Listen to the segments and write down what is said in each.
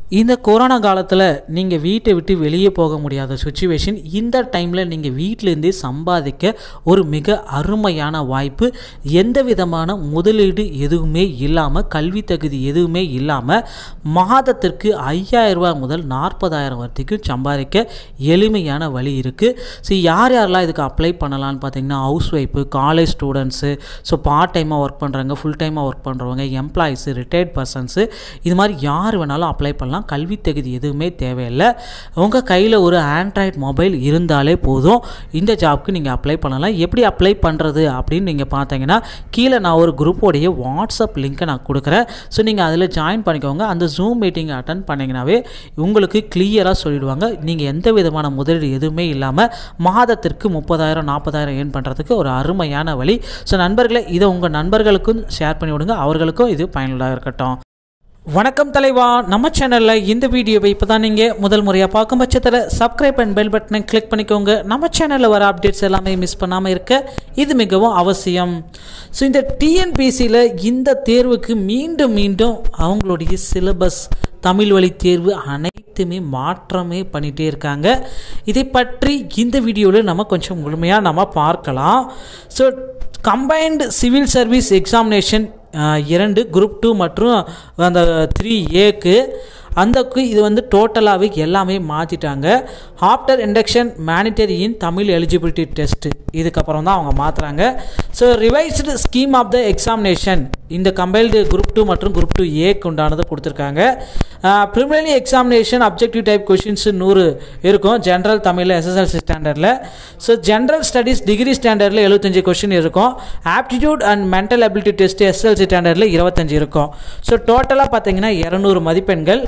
இந்த கொரோனா காலத்தில் நீங்கள் வீட்டை விட்டு வெளியே போக முடியாத சுச்சுவேஷன் இந்த டைமில் நீங்கள் வீட்டிலேருந்தே சம்பாதிக்க ஒரு மிக அருமையான வாய்ப்பு எந்த விதமான முதலீடு எதுவுமே இல்லாமல் கல்வி தகுதி எதுவுமே இல்லாமல் மாதத்திற்கு ஐயாயிரம் ரூபாய் முதல் நாற்பதாயிரம் வரைக்கும் சம்பாதிக்க எளிமையான வழி இருக்குது ஸோ யார் யாரெல்லாம் இதுக்கு அப்ளை பண்ணலான்னு பார்த்தீங்கன்னா house wife college students so part டைமாக ஒர்க் பண்ணுறவங்க ஃபுல் டைமாக ஒர்க் பண்ணுறவங்க எம்ப்ளாயிஸு ரிட்டையர்ட் பர்சன்ஸு இது மாதிரி யார் வேணாலும் அப்ளை பண்ணலாம் கல்வி தகுதி எதுவுமே தேவையில்லை உங்கள் கையில் ஒரு ஆண்ட்ராய்ட் மொபைல் இருந்தாலே போதும் இந்த ஜாப்க்கு நீங்கள் அப்ளை பண்ணலாம் எப்படி அப்ளை பண்ணுறது அப்படின்னு நீங்கள் பார்த்தீங்கன்னா கீழே நான் ஒரு குரூப்போடைய வாட்ஸ்அப் லிங்க்கை நான் கொடுக்குறேன் ஸோ நீங்கள் அதில் ஜாயின் பண்ணிக்கோங்க அந்த ஜூம் மீட்டிங் அட்டன் பண்ணிங்கனாவே உங்களுக்கு கிளியராக சொல்லிடுவாங்க நீங்கள் எந்த விதமான முதலீடு எதுவுமே இல்லாமல் மாதத்திற்கு முப்பதாயிரம் நாற்பதாயிரம் ஏர்ன் பண்ணுறதுக்கு ஒரு அருமையான வழி ஸோ நண்பர்களே இதை உங்கள் நண்பர்களுக்கும் ஷேர் பண்ணி விடுங்க அவர்களுக்கும் இது பயனுள்ளதாக இருக்கட்டும் வணக்கம் தலைவா நம்ம சேனலில் இந்த வீடியோவை இப்போ தான் நீங்கள் முதல் முறையாக பார்க்கும் பட்சத்தில் சப்ஸ்கிரைப் அண்ட் பெல் பட்டனை கிளிக் பண்ணிக்கோங்க நம்ம சேனலில் வர அப்டேட்ஸ் எல்லாமே மிஸ் பண்ணாமல் இருக்க இது மிகவும் அவசியம் ஸோ இந்த டிஎன்பிசியில் இந்த தேர்வுக்கு மீண்டும் மீண்டும் அவங்களுடைய சிலபஸ் தமிழ் வழி தேர்வு அனைத்துமே மாற்றமே பண்ணிகிட்டே இருக்காங்க இதை பற்றி இந்த வீடியோவில் நம்ம கொஞ்சம் முழுமையாக நம்ம பார்க்கலாம் so combined civil service examination இரண்டு குரூப் டூ மற்றும் அந்த த்ரீ ஏக்கு அந்தக்கு இது வந்து டோட்டலாகவே எல்லாமே மாற்றிட்டாங்க ஆஃப்டர் இண்டக்ஷன் மேனிட்டரியின் தமிழ் எலிஜிபிலிட்டி டெஸ்ட்டு இதுக்கப்புறம் தான் அவங்க மாற்றுறாங்க so revised scheme of the examination இந்த கம்பைல்டு குரூப் டூ மற்றும் குரூப் டூ ஏக்கு உண்டானது கொடுத்துருக்காங்க preliminary examination objective type questions நூறு இருக்கும் ஜென்ரல் தமிழில் எஸ்எஸ்எல்சி ஸ்டாண்டர்டில் ஸோ ஜென்ரல் ஸ்டடீஸ் டிகிரி ஸ்டாண்டர்டில் எழுபத்தஞ்சு கொஷின் இருக்கும் aptitude and mental ability test S L C ஸ்டாண்டர்டில் இருபத்தஞ்சு இருக்கும் ஸோ டோட்டலாக பார்த்தீங்கன்னா இரநூறு மதிப்பெண்கள்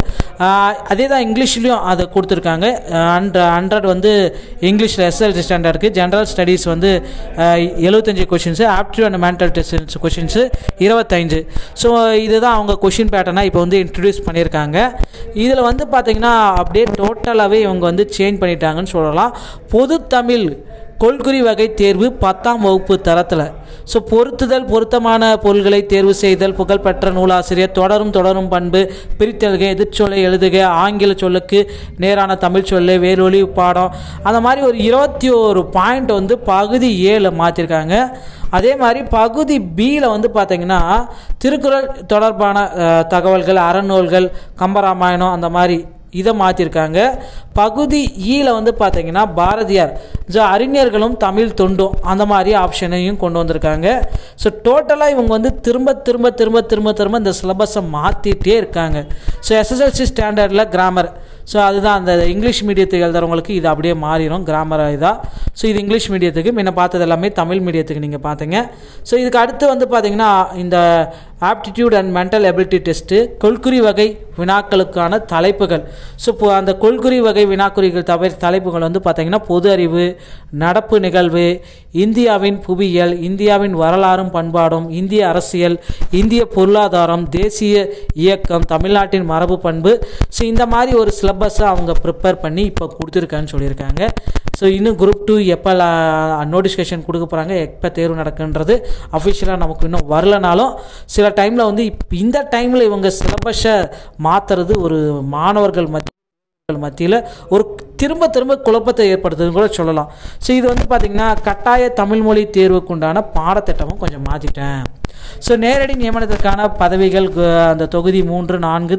அதே தான் இங்கிலீஷ்லேயும் அதை கொடுத்துருக்காங்க ஹண்ட்ரட் ஹண்ட்ரட் வந்து இங்கிலீஷில் எஸ்எல்சி ஸ்டாண்டர்டுக்கு ஜென்ரல் ஸ்டடீஸ் வந்து எழுபத்தஞ்சு questions aptitude and mental test questions இருபத்தஞ்சு ஸோ இதுதான் அவங்க கொஷின் பேட்டர்னாக இப்போ வந்து இன்ட்ரடியூஸ் பண்ணியிருக்காங்க இதில் வந்து பார்த்திங்கன்னா அப்படியே டோட்டலாகவே இவங்க வந்து சேஞ்ச் பண்ணிட்டாங்கன்னு சொல்லலாம் பொது தமிழ் கொள்குறி வகை தேர்வு பத்தாம் வகுப்பு தரத்தில் ஸோ பொருத்துதல் பொருத்தமான பொருள்களை தேர்வு செய்தல் புகழ்பெற்ற நூலாசிரியர் தொடரும் தொடரும் பண்பு பிரித்தெழுக எதிர்ச்சொல்லை எழுதுக ஆங்கில சொல்லுக்கு நேரான தமிழ் சொல்லு வேறொலி பாடம் அந்த மாதிரி ஒரு இருபத்தி ஒரு பாயிண்ட் வந்து பகுதி ஏழு மாற்றிருக்காங்க அதே மாதிரி பகுதி பியில் வந்து பார்த்திங்கன்னா திருக்குறள் தொடர்பான தகவல்கள் அறநூல்கள் கம்பராமாயணம் அந்த மாதிரி இதை மாற்றிருக்காங்க பகுதி ஈல வந்து பார்த்தீங்கன்னா பாரதியார் ஸோ அறிஞர்களும் தமிழ் தொண்டும் அந்த மாதிரி ஆப்ஷனையும் கொண்டு வந்திருக்காங்க ஸோ டோட்டலாக இவங்க வந்து திரும்ப திரும்ப திரும்ப திரும்ப திரும்ப இந்த சிலபஸை மாற்றிட்டே இருக்காங்க ஸோ எஸ்எஸ்எல்சி ஸ்டாண்டர்டில் கிராமர் ஸோ அதுதான் அந்த இங்கிலீஷ் மீடியத்துக்கு எழுதுறவங்களுக்கு இது அப்படியே மாறிடும் கிராமர் இதாக ஸோ இது இங்கிலீஷ் மீடியத்துக்கு முன்ன பார்த்தது எல்லாமே தமிழ் மீடியத்துக்கு நீங்கள் பார்த்தீங்க ஸோ இதுக்கு அடுத்து வந்து பார்த்தீங்கன்னா இந்த aptitude and mental ability test கொள்குறி வகை வினாக்களுக்கான தலைப்புகள் ஸோ இப்போ அந்த கொள்குறி வகை வினாக்குறிகள் தவிர தலைப்புகள் வந்து பார்த்திங்கன்னா பொது அறிவு நடப்பு நிகழ்வு இந்தியாவின் புவியியல் இந்தியாவின் வரலாறும் பண்பாடும் இந்திய அரசியல் இந்திய பொருளாதாரம் தேசிய இயக்கம் தமிழ்நாட்டின் மரபு பண்பு ஸோ இந்த மாதிரி ஒரு சிலபஸை அவங்க ப்ரிப்பேர் பண்ணி இப்போ கொடுத்துருக்கான்னு சொல்லியிருக்காங்க ஸோ இன்னும் குரூப் டூ எப்போ நோட்டிஃபிகேஷன் கொடுக்க போகிறாங்க எப்போ தேர்வு நடக்குன்றது அஃபிஷியலாக நமக்கு இன்னும் வரலனாலும் சில டைமில் வந்து இப்போ இந்த டைமில் இவங்க சிலபஸை மாற்றுறது ஒரு மாணவர்கள் மத்திய மத்தியில் ஒரு திரும்ப திரும்ப குழப்பத்தை ஏற்படுத்துதுன்னு கூட சொல்லலாம் ஸோ இது வந்து பார்த்திங்கன்னா கட்டாய தமிழ் மொழி தேர்வுக்கு உண்டான பாடத்திட்டமும் கொஞ்சம் மாற்றிட்டேன் ஸோ நேரடி நியமனத்திற்கான பதவிகள் அந்த தொகுதி மூன்று நான்கு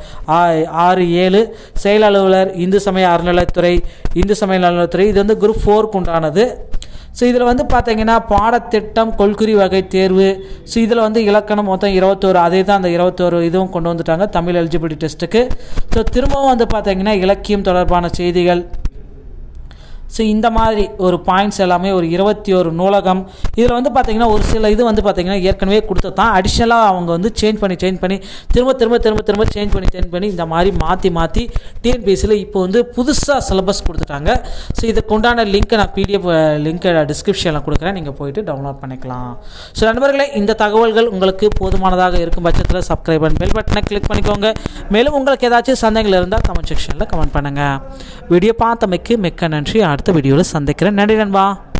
ஆறு ஏழு செயல் அலுவலர் இந்து சமய அறநிலைத்துறை இந்து சமய அறநிலைத்துறை இது வந்து குரூப் ஃபோருக்கு உண்டானது ஸோ இதில் வந்து பார்த்தீங்கன்னா பாடத்திட்டம் கொள்குறி வகை தேர்வு ஸோ இதில் வந்து இலக்கணம் மொத்தம் இருபத்தோரு அதே தான் அந்த இருபத்தோரு இதுவும் கொண்டு வந்துட்டாங்க தமிழ் எலிஜிபிலிட்டி டெஸ்ட்டுக்கு ஸோ திரும்பவும் வந்து பார்த்தீங்கன்னா இலக்கியம் தொடர்பான செய்திகள் ஸோ இந்த மாதிரி ஒரு பாயிண்ட்ஸ் எல்லாமே ஒரு இருபத்தி ஒரு நூலகம் இதில் வந்து பார்த்திங்கன்னா ஒரு சில இது வந்து பார்த்திங்கன்னா ஏற்கனவே கொடுத்தது தான் அடிஷ்னலாக அவங்க வந்து சேஞ்ச் பண்ணி சேஞ்ச் பண்ணி திரும்ப திரும்ப திரும்ப திரும்ப சேஞ்ச் பண்ணி சேஞ்ச் பண்ணி இந்த மாதிரி மாற்றி மாற்றி டிஎன்பிஎஸ்சியில் இப்போ வந்து புதுசாக சிலபஸ் கொடுத்துட்டாங்க ஸோ இதுக்கு உண்டான லிங்க்கை நான் பிடிஎஃப் லிங்க்கை டிஸ்கிரிப்ஷனில் கொடுக்குறேன் நீங்கள் போயிட்டு டவுன்லோட் பண்ணிக்கலாம் ஸோ நண்பர்களே இந்த தகவல்கள் உங்களுக்கு போதுமானதாக இருக்கும் பட்சத்தில் சப்ஸ்கிரைப் பண்ணி பெல் பட்டனை கிளிக் பண்ணிக்கோங்க மேலும் உங்களுக்கு ஏதாச்சும் சந்தேகங்கள் இருந்தால் கமெண்ட் செக்ஷனில் கமெண்ட் பண்ணுங்கள் வீடியோ பார்த்தமைக்கு மிக்க நன்றி அடுத்த வீடியோவில் சந்திக்கிறேன் நன்றி நண்பா